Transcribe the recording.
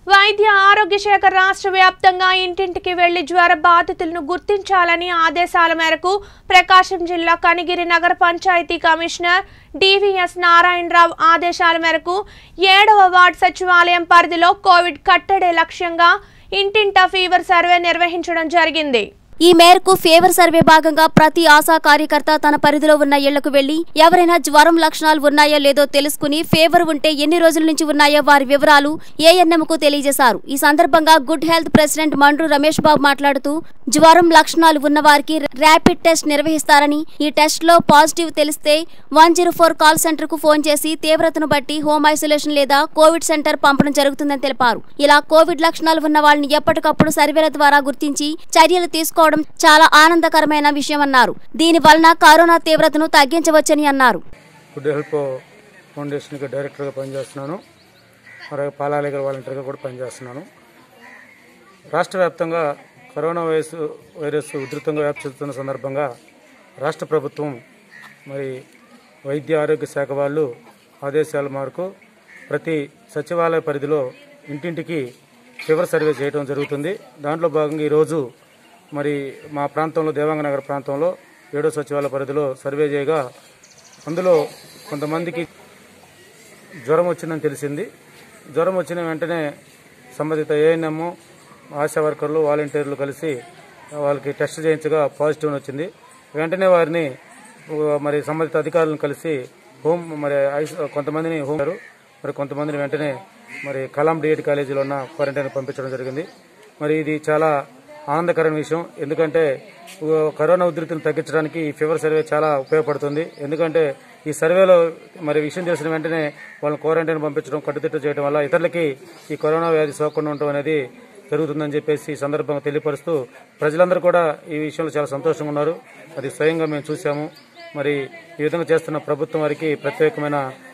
వైద్య ఆరోగ్య శాఖ రాష్ట్ర వ్యాప్తంగా ఇంటింటికి వెళ్లి జ్వర బాధితులను గుర్తించాలని ఆదేశాల మేరకు ప్రకాశం జిల్లా కనిగిరి నగర పంచాయతీ కమిషనర్ డివిఎస్ నారాయణరావు ఆదేశాల మేరకు ఏడవ వార్డు సచివాలయం పరిధిలో కోవిడ్ కట్టడే లక్ష్యంగా ఇంటింటా ఫీవర్ సర్వే నిర్వహించడం జరిగింది ఈ మేరకు ఫీవర్ సర్వే భాగంగా ప్రతి ఆశా కార్యకర్త తన పరిధిలో ఉన్న ఇళ్లకు వెళ్లి ఎవరైనా జ్వరం లక్షణాలు ఉన్నాయో లేదో తెలుసుకుని ఫీవర్ ఉంటే ఎన్ని రోజుల నుంచి ఉన్నాయో వారి వివరాలు ఏఎన్ఎం కు తెలియజేశారు ఈ సందర్భంగా good health president Mandru Ramesh Babu మాట్లాడుతూ జ్వరం లక్షణాలు ఉన్న వారికి ర్యాపిడ్ టెస్ట్ నిర్వహిస్తారని ఈ టెస్ట్ లో పాజిటివ్ తెలిస్తే one zero four call centre కు ఫోన్ చేసి తీవ్రతను బట్టి హోమ్ ఐసోలేషన్ లేదా కోవిడ్ సెంటర్ పంపడం జరుగుతుందని తెలిపారు ఇలా కోవిడ్ లక్షణాలు ఉన్న వాళ్ళని ఎప్పటికప్పుడు సర్వేల ద్వారా గుర్తించి చర్యలు తీసుకోవడం చాలా ఆనందకరమైన విషయమన్నారు దీని వలన కరోనా తీవ్రతను తగ్గించవచ్చని అన్నారు గుడ్ హెల్ప్ ఫౌండేషన్కి డైరెక్టర్గా పనిచేస్తున్నాను అలాగే పాలాలేగర్ వాలంటీర్గా కూడా పనిచేస్తున్నాను రాష్ట్ర వ్యాప్తంగా కరోనా వైరస్ వైరస్ ఉధృతంగా వ్యాప్తి చెందుతున్న సందర్భంగా రాష్ట్ర ప్రభుత్వం మరి వైద్య ఆరోగ్య శాఖ వాళ్ళు ఆదేశాల మేరకు ప్రతి సచివాలయ పరిధిలో ఇంటింటికి ఫీవర్ సర్వే చేయడం జరుగుతుంది దాంట్లో భాగంగా ఈరోజు మరి మా ప్రాంతంలో దేవాంగ నగర ప్రాంతంలో ఏడో సచివాలయ పరిధిలో సర్వే చేయగా అందులో కొంతమందికి జ్వరం వచ్చిందని తెలిసింది జ్వరం వచ్చిన వెంటనే సంబంధిత ఏఎన్ఎం ఆశా వర్కర్లు వాలంటీర్లు కలిసి వాళ్ళకి టెస్ట్ చేయించగా పాజిటివ్ అని వచ్చింది వెంటనే వారిని ఉ, మరి సంబంధిత అధికారులను కలిసి హోమ్ మరి ఐస్ కొంతమందిని హోమ్ మరి కొంతమందిని వెంటనే మరి కలాం డిఎడ్ కాలేజీలో ఉన్న క్వారంటైన్ పంపించడం జరిగింది మరి ఇది చాలా ఆనందకరమైన విషయం ఎందుకంటే ఉ, కరోనా ఉధృతిని తగ్గించడానికి ఈ ఫీవర్ సర్వే చాలా ఉపయోగపడుతుంది ఎందుకంటే ఈ సర్వేలో మరి విషయం తెలిసిన వెంటనే వాళ్ళని క్వారంటైన్ పంపించడం కట్టుదిట్టు చేయడం వల్ల ఇతరులకి ఈ కరోనా వ్యాధి సోకకుండా ఉండటం అనేది జరుగుతుందని చెప్పేసి ఈ సందర్భంగా తెలియపరుస్తూ ప్రజలందరూ కూడా ఈ విషయంలో చాలా సంతోషంగా ఉన్నారు అది స్వయంగా మేము చూసాము మరి ఈ విధంగా చేస్తున్న ప్రభుత్వం వారికి ప్రత్యేకమైన